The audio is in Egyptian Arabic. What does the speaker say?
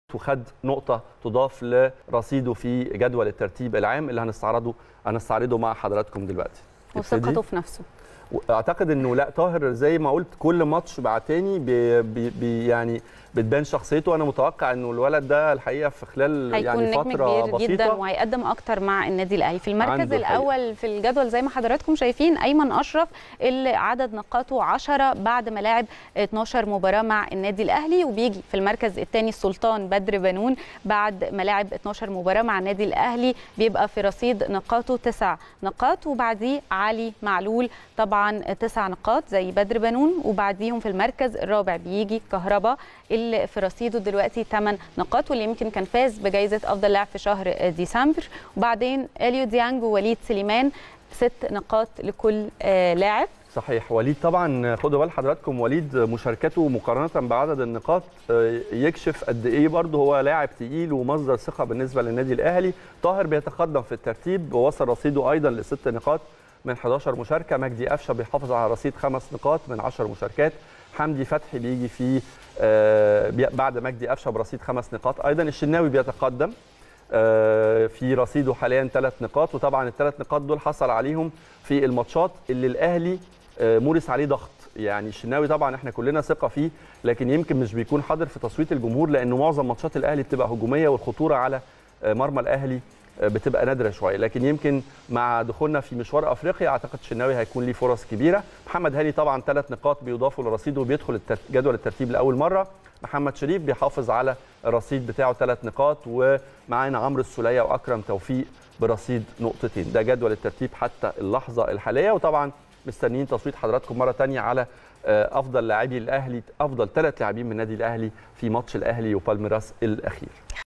وخد نقطة تضاف لرصيده في جدول الترتيب العام اللي هنستعرضه هنستعرضه مع حضراتكم دلوقتي. وثقته في نفسه اعتقد انه لا طاهر زي ما قلت كل ماتش بعد تاني بي بي يعني بتبان شخصيته انا متوقع انه الولد ده الحقيقه في خلال هيكون يعني نجم فتره كبير بسيطه جدا وهيقدم اكتر مع النادي الاهلي في المركز عنده الحقيقة. الاول في الجدول زي ما حضراتكم شايفين ايمن اشرف اللي عدد نقاطه 10 بعد ما لعب 12 مباراه مع النادي الاهلي وبيجي في المركز الثاني السلطان بدر بنون بعد ما لعب 12 مباراه مع النادي الاهلي بيبقى في رصيد نقاطه 9 نقاط وبعديه علي معلول طبعا 9 نقاط زي بدر بنون وبعديهم في المركز الرابع بيجي كهربا اللي في رصيده دلوقتي 8 نقاط واللي يمكن كان فاز بجائزه افضل لاعب في شهر ديسمبر وبعدين اليو ديانج ووليد سليمان ست نقاط لكل آه، لاعب صحيح وليد طبعا خدوا بال حضراتكم وليد مشاركته مقارنه بعدد النقاط آه، يكشف قد ايه برضه هو لاعب تقيل ومصدر ثقه بالنسبه للنادي الاهلي طاهر بيتقدم في الترتيب ووصل رصيده ايضا لست نقاط من 11 مشاركه مجدي قفشه بيحافظ على رصيد خمس نقاط من 10 مشاركات حمدي فتحي بيجي في آه، بي- بعد مجدي قفشه برصيد خمس نقاط ايضا الشناوي بيتقدم آه، في رصيده حاليا ثلاث نقاط وطبعا الثلاث نقاط دول حصل عليهم في الماتشات اللي الاهلي آه، مورس عليه ضغط يعني الشناوي طبعا احنا كلنا ثقه فيه لكن يمكن مش بيكون حاضر في تصويت الجمهور لانه معظم ماتشات الاهلي بتبقى هجوميه والخطوره على آه، مرمى الاهلي آه، بتبقى نادره شويه لكن يمكن مع دخولنا في مشوار افريقيا اعتقد الشناوي هيكون ليه فرص كبيره محمد هاني طبعا ثلاث نقاط بيضافوا لرصيده وبيدخل التر- جدول الترتيب لاول مره محمد شريف بيحافظ على الرصيد بتاعه ثلاث نقاط ومعانا عمرو السوليه واكرم توفيق برصيد نقطتين ده جدول الترتيب حتى اللحظه الحاليه وطبعا مستنيين تصويت حضراتكم مره تانية على آه، افضل لاعبي الاهلي افضل ثلاث لاعبين من النادي الاهلي في ماتش الاهلي وبالميراس الاخير